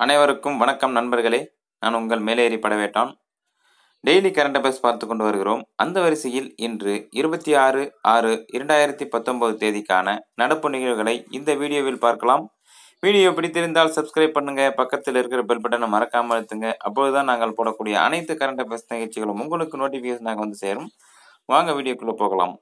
அனைவருக்கும் வணக்கம் நண்பர்களே நான் உங்கள் மேலேறி படவேட்டான் டெய்லி கரண்ட் அஃபேர்ஸ் பார்த்து கொண்டு வருகிறோம் அந்த வரிசையில் இன்று இருபத்தி ஆறு ஆறு இரண்டாயிரத்தி பத்தொன்பது தேதிக்கான நடப்பு நிகழ்வுகளை இந்த வீடியோவில் பார்க்கலாம் வீடியோ பிடித்திருந்தால் சப்ஸ்கிரைப் பண்ணுங்க பக்கத்தில் இருக்கிற பெல் பட்டனை மறக்காம அழுத்துங்க அப்பொழுதுதான் நாங்கள் போடக்கூடிய அனைத்து கரண்ட் அஃபேர்ஸ் நிகழ்ச்சிகளும் உங்களுக்கு நோட்டிஃபிகேஷனாக வந்து சேரும் வாங்க வீடியோக்குள்ள போகலாம்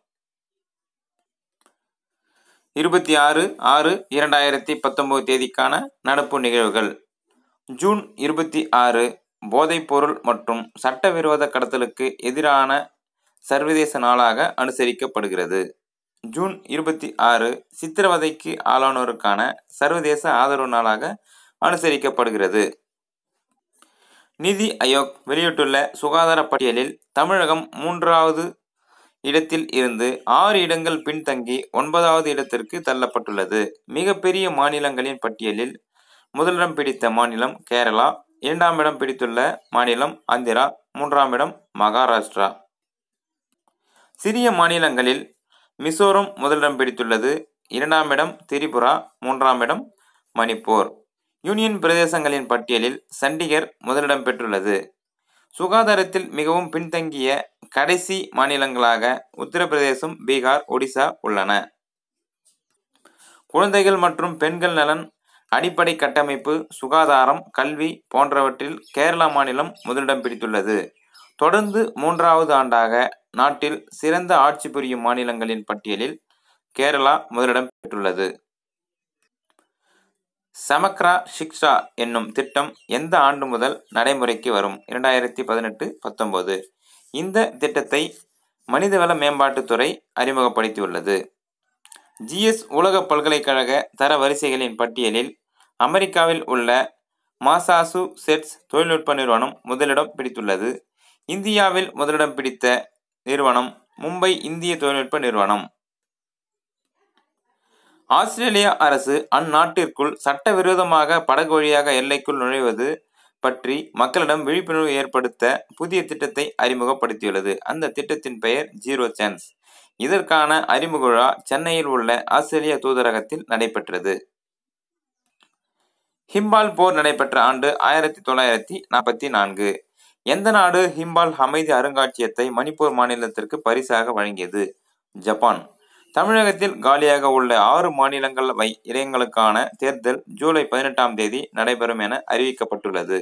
இருபத்தி ஆறு ஆறு இரண்டாயிரத்தி பத்தொன்பது தேதிக்கான நடப்பு நிகழ்வுகள் ஜூன் இருபத்தி ஆறு போதைப்பொருள் மற்றும் சட்டவிரோத கடத்தலுக்கு எதிரான சர்வதேச நாளாக அனுசரிக்கப்படுகிறது ஜூன் இருபத்தி ஆறு சித்திரவதைக்கு ஆளானோருக்கான சர்வதேச ஆதரவு நாளாக அனுசரிக்கப்படுகிறது நிதி ஆயோக் வெளியிட்டுள்ள சுகாதார பட்டியலில் தமிழகம் மூன்றாவது இடத்தில் இருந்து ஆறு இடங்கள் பின்தங்கி ஒன்பதாவது இடத்திற்கு தள்ளப்பட்டுள்ளது மிகப்பெரிய மாநிலங்களின் பட்டியலில் முதலிடம் பிடித்த மாநிலம் கேரளா இரண்டாம் இடம் பிடித்துள்ள மாநிலம் ஆந்திரா மூன்றாம் இடம் மகாராஷ்டிரா சிறிய மாநிலங்களில் மிசோரம் முதலிடம் பிடித்துள்ளது இரண்டாம் இடம் திரிபுரா மூன்றாம் இடம் மணிப்பூர் யூனியன் பிரதேசங்களின் பட்டியலில் சண்டிகர் முதலிடம் பெற்றுள்ளது சுகாதாரத்தில் மிகவும் பின்தங்கிய கடைசி மாநிலங்களாக உத்தரப்பிரதேசம் பீகார் ஒடிசா உள்ளன குழந்தைகள் மற்றும் பெண்கள் நலன் அடிப்படை கட்டமைப்பு சுகாதாரம் கல்வி போன்றவற்றில் கேரளா மாநிலம் முதலிடம் பிடித்துள்ளது தொடர்ந்து மூன்றாவது ஆண்டாக நாட்டில் சிறந்த ஆட்சி புரியும் மாநிலங்களின் பட்டியலில் கேரளா முதலிடம் பெற்றுள்ளது சமக்ரா சிக்ஷா என்னும் திட்டம் எந்த ஆண்டு முதல் நடைமுறைக்கு வரும் இரண்டாயிரத்தி பதினெட்டு பத்தொன்பது இந்த திட்டத்தை மனிதவள மேம்பாட்டுத்துறை அறிமுகப்படுத்தியுள்ளது ஜிஎஸ் உலக பல்கலைக்கழக தர வரிசைகளின் பட்டியலில் அமெரிக்காவில் உள்ள மாசாசு செட்ஸ் தொழில்நுட்ப நிறுவனம் முதலிடம் பிடித்துள்ளது இந்தியாவில் முதலிடம் பிடித்த நிறுவனம் மும்பை இந்திய தொழில்நுட்ப நிறுவனம் ஆஸ்திரேலிய அரசு அந்நாட்டிற்குள் சட்டவிரோதமாக படகு வழியாக எல்லைக்குள் நுழைவது பற்றி மக்களிடம் விழிப்புணர்வு ஏற்படுத்த புதிய திட்டத்தை அறிமுகப்படுத்தியுள்ளது அந்த திட்டத்தின் பெயர் ஜீரோ சான்ஸ் இதற்கான அறிமுக விழா சென்னையில் உள்ள ஆஸ்திரேலிய தூதரகத்தில் நடைபெற்றது ஹிம்பால் போர் நடைபெற்ற ஆண்டு ஆயிரத்தி தொள்ளாயிரத்தி நாற்பத்தி நான்கு எந்த நாடு ஹிம்பால் அமைதி அருங்காட்சியகத்தை மணிப்பூர் மாநிலத்திற்கு பரிசாக வழங்கியது ஜப்பான் தமிழகத்தில் காலியாக உள்ள ஆறு மாநிலங்களவை இடங்களுக்கான தேர்தல் ஜூலை பதினெட்டாம் தேதி நடைபெறும் என அறிவிக்கப்பட்டுள்ளது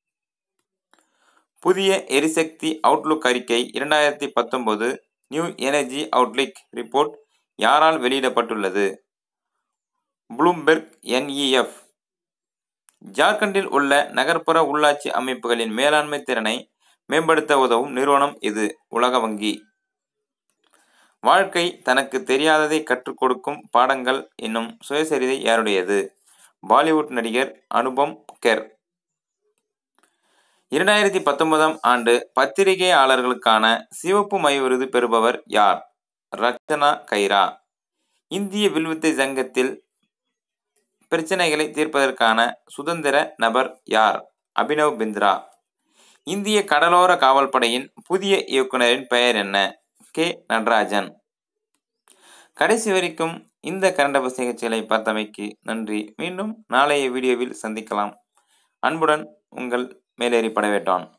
புதிய எரிசக்தி அவுட்லுக் அறிக்கை இரண்டாயிரத்தி பத்தொன்பது நியூ எனர்ஜி அவுட்லுக் ரிப்போர்ட் யாரால் வெளியிடப்பட்டுள்ளது ப்ளூம்பெர்க் என்இஎஃப் ஜார்க்கண்டில் உள்ள நகர்ப்புற உள்ளாட்சி அமைப்புகளின் மேலாண்மை திறனை மேம்படுத்த உதவும் நிறுவனம் இது உலக வங்கி வாழ்க்கை தனக்கு தெரியாததை கற்றுக் கொடுக்கும் பாடங்கள் என்னும் சுயசரிதை யாருடையது பாலிவுட் நடிகர் அனுபம் கெர் இரண்டாயிரத்தி பத்தொன்பதாம் ஆண்டு பத்திரிகையாளர்களுக்கான சிவப்பு மை விருது பெறுபவர் யார் ரச்சனா கைரா இந்திய வில்வித்தை சங்கத்தில் பிரச்சனைகளை தீர்ப்பதற்கான சுதந்திர நபர் யார் அபினவ் பிந்த்ரா இந்திய கடலோர காவல்படையின் புதிய இயக்குனரின் பெயர் என்ன கே நடராஜன் கடைசி வரைக்கும் இந்த கரண்ட் அஃபேர்ஸ் நிகழ்ச்சிகளை பார்த்தமைக்கு நன்றி மீண்டும் நாளைய வீடியோவில் சந்திக்கலாம் அன்புடன் உங்கள் மேலேறி படவேட்டான்